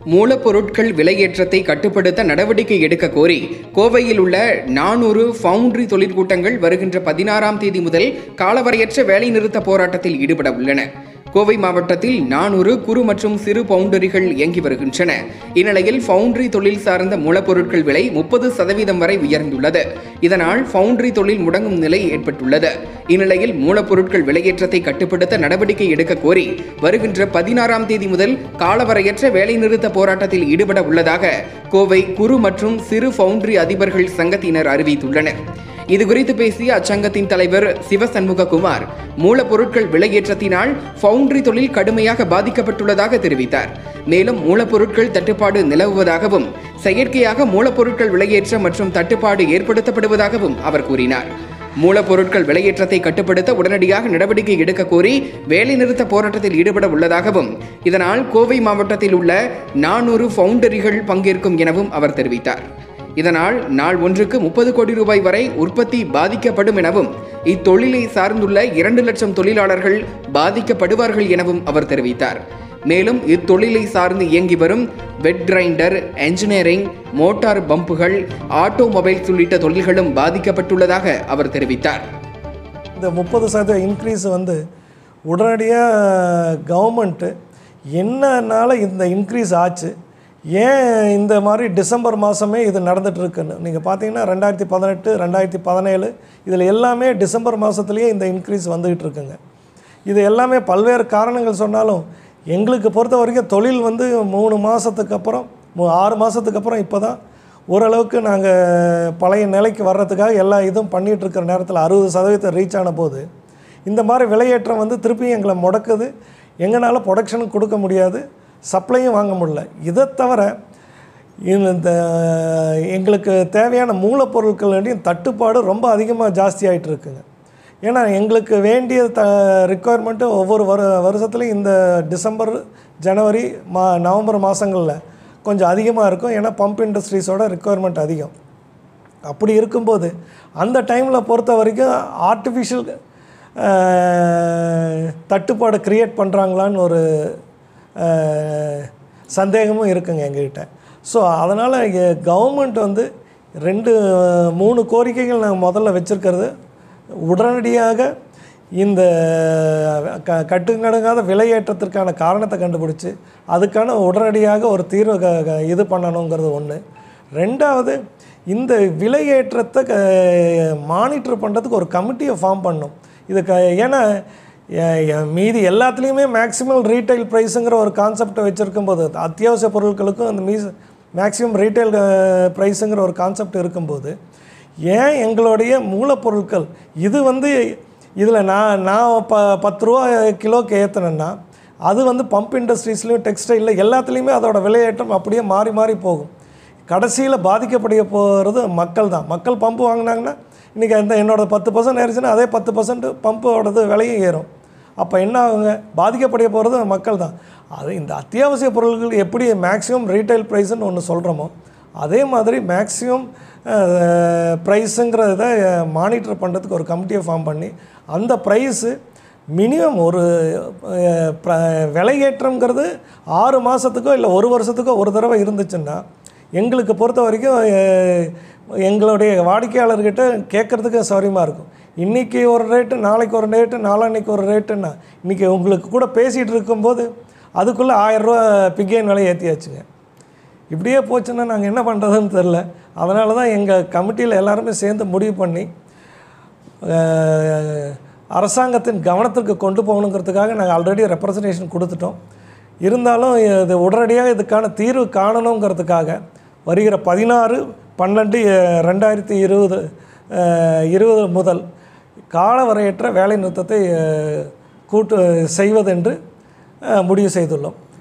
மூலப்பொருட்கள் விலையேற்றத்தை கட்டுப்படுத்த நடவடிக்கை எடுக்க கோரி கோவையில் உள்ள நானூறு ஃபவுண்டரி தொழிற்கூட்டங்கள் வருகின்ற பதினாறாம் தேதி முதல் காலவரையற்ற வேலைநிறுத்த போராட்டத்தில் ஈடுபட உள்ளன கோவை மாவட்டத்தில் நானூறு குறு மற்றும் சிறு பவுண்டரிகள் இயங்கி வருகின்றன இந்நிலையில் ஃபவுண்டரி தொழில் சார்ந்த மூலப்பொருட்கள் விலை முப்பது சதவீதம் வரை உயர்ந்துள்ளது இதனால் ஃபவுண்டரி தொழில் முடங்கும் நிலை ஏற்பட்டுள்ளது இந்நிலையில் மூலப்பொருட்கள் விலையேற்றத்தை கட்டுப்படுத்த நடவடிக்கை எடுக்க கோரி வருகின்ற பதினாறாம் தேதி முதல் காலவரையற்ற வேலைநிறுத்த போராட்டத்தில் ஈடுபட உள்ளதாக கோவை குறு மற்றும் சிறு ஃபவுண்டரி அதிபர்கள் சங்கத்தினர் அறிவித்துள்ளனர் இதுகுறித்து பேசிய அச்சங்கத்தின் தலைவர் சிவசண்முககுமார் மூலப்பொருட்கள் விலையேற்றத்தினால் ஃபவுண்டரி தொழில் கடுமையாக பாதிக்கப்பட்டுள்ளதாக தெரிவித்தார் மேலும் மூலப்பொருட்கள் தட்டுப்பாடு நிலவுவதாகவும் செயற்கையாக மூலப்பொருட்கள் விலையேற்ற மற்றும் தட்டுப்பாடு ஏற்படுத்தப்படுவதாகவும் அவர் கூறினார் மூலப்பொருட்கள் விலையேற்றத்தை கட்டுப்படுத்த உடனடியாக நடவடிக்கை எடுக்க கோரி வேலைநிறுத்த போராட்டத்தில் ஈடுபட உள்ளதாகவும் இதனால் கோவை மாவட்டத்தில் உள்ள நானூறு ஃபவுண்டரிகள் பங்கேற்கும் எனவும் அவர் தெரிவித்தார் இதனால் நாள் ஒன்றுக்கு முப்பது கோடி ரூபாய் வரை உற்பத்தி பாதிக்கப்படும் எனவும் இத்தொழிலை சார்ந்துள்ள இரண்டு லட்சம் தொழிலாளர்கள் பாதிக்கப்படுவார்கள் எனவும் அவர் தெரிவித்தார் மேலும் இத்தொழிலை சார்ந்து இயங்கி வரும் வெட் கிரைண்டர் என்ஜினியரிங் மோட்டார் பம்புகள் ஆட்டோமொபைல்ஸ் உள்ளிட்ட தொழில்களும் பாதிக்கப்பட்டுள்ளதாக அவர் தெரிவித்தார் இந்த முப்பது சதவீத இன்க்ரீஸ் வந்து உடனடியாக கவர்மெண்ட்டு என்னனால இந்த இன்க்ரீஸ் ஆச்சு ஏன் இந்த மாதிரி டிசம்பர் மாதமே இது நடந்துட்டு இருக்குன்னு நீங்கள் பார்த்தீங்கன்னா ரெண்டாயிரத்தி பதினெட்டு ரெண்டாயிரத்தி பதினேழு இதில் எல்லாமே டிசம்பர் மாதத்துலேயே இந்த இன்க்ரீஸ் வந்துக்கிட்டு இருக்குங்க இது எல்லாமே பல்வேறு காரணங்கள் சொன்னாலும் எங்களுக்கு பொறுத்த வரைக்கும் தொழில் வந்து மூணு மாதத்துக்கு அப்புறம் மூ- ஆறு மாதத்துக்கு அப்புறம் இப்போ தான் ஓரளவுக்கு நாங்கள் பழைய நிலைக்கு வர்றதுக்காக எல்லா இதுவும் பண்ணிகிட்டு இருக்கிற நேரத்தில் அறுபது சதவீதம் ரீச் ஆன போது இந்த மாதிரி விலையேற்றம் வந்து திருப்பி எங்களை முடக்குது எங்களால் ப்ரொடக்ஷனும் கொடுக்க முடியாது சப்ளையும் வாங்க முடியல இதை தவிர இந்த எங்களுக்கு தேவையான மூலப்பொருட்களுடையும் தட்டுப்பாடு ரொம்ப அதிகமாக ஜாஸ்தி ஆயிட்டு இருக்குங்க ஏன்னா எங்களுக்கு வேண்டிய த ரிக்குவயர்மெண்ட்டு ஒவ்வொரு வரு வருஷத்துலையும் இந்த டிசம்பர் ஜனவரி மா நவம்பர் மாதங்களில் கொஞ்சம் அதிகமாக இருக்கும் ஏன்னா பம்ப் இண்டஸ்ட்ரீஸோட ரிக்குவயர்மெண்ட் அதிகம் அப்படி இருக்கும்போது அந்த டைமில் பொறுத்த வரைக்கும் ஆர்டிஃபிஷியல் தட்டுப்பாடு க்ரியேட் பண்ணுறாங்களான்னு ஒரு அஹ், சந்தேகமும் இருக்குங்க எங்ககிட்ட ஸோ அதனால் கவர்மெண்ட் வந்து ரெண்டு மூணு கோரிக்கைகள் நாங்கள் முதல்ல வச்சுருக்கிறது உடனடியாக இந்த க கட்டுக்கடங்காத விலையேற்றத்திற்கான காரணத்தை கண்டுபிடிச்சி அதுக்கான உடனடியாக ஒரு தீர்வு க க- இது பண்ணணுங்கிறது ஒன்று ரெண்டாவது இந்த விலையேற்றத்தை க மானிட்டர் பண்ணுறதுக்கு ஒரு கமிட்டியை ஃபார்ம் பண்ணும் இது க ஏன்னா எ- எ- மீதி எல்லாத்துலேயுமே மேக்ஸிமம் ரீட்டைல் ப்ரைஸுங்கிற ஒரு கான்செப்டை வச்சுருக்கும்போது அத்தியாவசிய பொருட்களுக்கும் அந்த மீஸ் மேக்ஸிமம் ரீட்டைல் ப்ரைஸுங்கிற ஒரு கான்செப்ட் இருக்கும்போது ஏன் எங்களுடைய மூலப்பொருட்கள் இது வந்து இதில் நான் நான் ப பத்து ரூபா கிலோக்கு ஏற்றினேன்னா அது வந்து பம்ப் இண்டஸ்ட்ரீஸ்லையும் டெக்ஸ்டைலில் எல்லாத்துலேயுமே அதோட விலையேற்றம் அப்படியே மாறி மாறி போகும் கடைசியில் பாதிக்கப்படைய போகிறது மக்கள் தான் மக்கள் பம்பு வாங்கினாங்கன்னா இன்றைக்கி அந்த என்னோட பத்து பர்சன்ட் ஏறிச்சுன்னா அதே பத்து பர்சன்ட் பம்போடது விலையும் ஏறும் அப்போ என்ன ஆகுங்க பாதிக்கப்படைய போகிறது மக்கள் தான் அது இந்த அத்தியாவசிய பொருட்கள் எப்படி மேக்ஸிமம் ரீட்டைல் ப்ரைஸ்ன்னு ஒன்று சொல்கிறோமோ அதே மாதிரி மேக்ஸிமம் ப்ரைஸுங்கிறத மானிட்டர் பண்ணுறதுக்கு ஒரு கமிட்டியை ஃபார்ம் பண்ணி அந்த ப்ரைஸு மினிமம் ஒரு அஹ், ப- விலையேற்றம்ங்கிறது ஆறு மாதத்துக்கோ இல்லை ஒரு வருஷத்துக்கோ ஒரு தடவை இருந்துச்சுன்னா எங்களுக்கு பொறுத்த வரைக்கும் அஹ், எங்களுடைய வாடிக்கையாளர்கிட்ட கேட்குறதுக்கு சௌரியமாக இருக்கும் இன்றைக்கி ஒரு ரேட்டு நாளைக்கு ஒரு ரேட்டு நாளான்னைக்கு ஒரு ரேட்டுன்னா இன்றைக்கி உங்களுக்கு கூட பேசிகிட்டு இருக்கும்போது அதுக்குள்ளே ஆயரூவா பிகேன் விலை ஏற்றியாச்சுங்க இப்படியே போச்சுன்னா நாங்கள் என்ன பண்ணுறதுன்னு தெரில அதனால தான் எங்கள் கமிட்டியில் எல்லாருமே சேர்ந்து முடிவு பண்ணி அஹ், அரசாங்கத்தின் கவனத்திற்கு கொண்டு போகணுங்கிறதுக்காக நாங்கள் ஆல்ரெடி ரெப்ரசன்டேஷன் கொடுத்துட்டோம் இருந்தாலும் இது உடனடியாக இதுக்கான தீர்வு காணணுங்கிறதுக்காக வருகிற பதினாறு பன்னெண்டு அஹ், ரெண்டாயிரத்தி இருபது அஹ், இருபது முதல் காலவரையற்ற வேலை நிறுத்தத்தை அஹ், கூட்டு செய்வதென்று அஹ், முடிவு செய்துள்ளோம்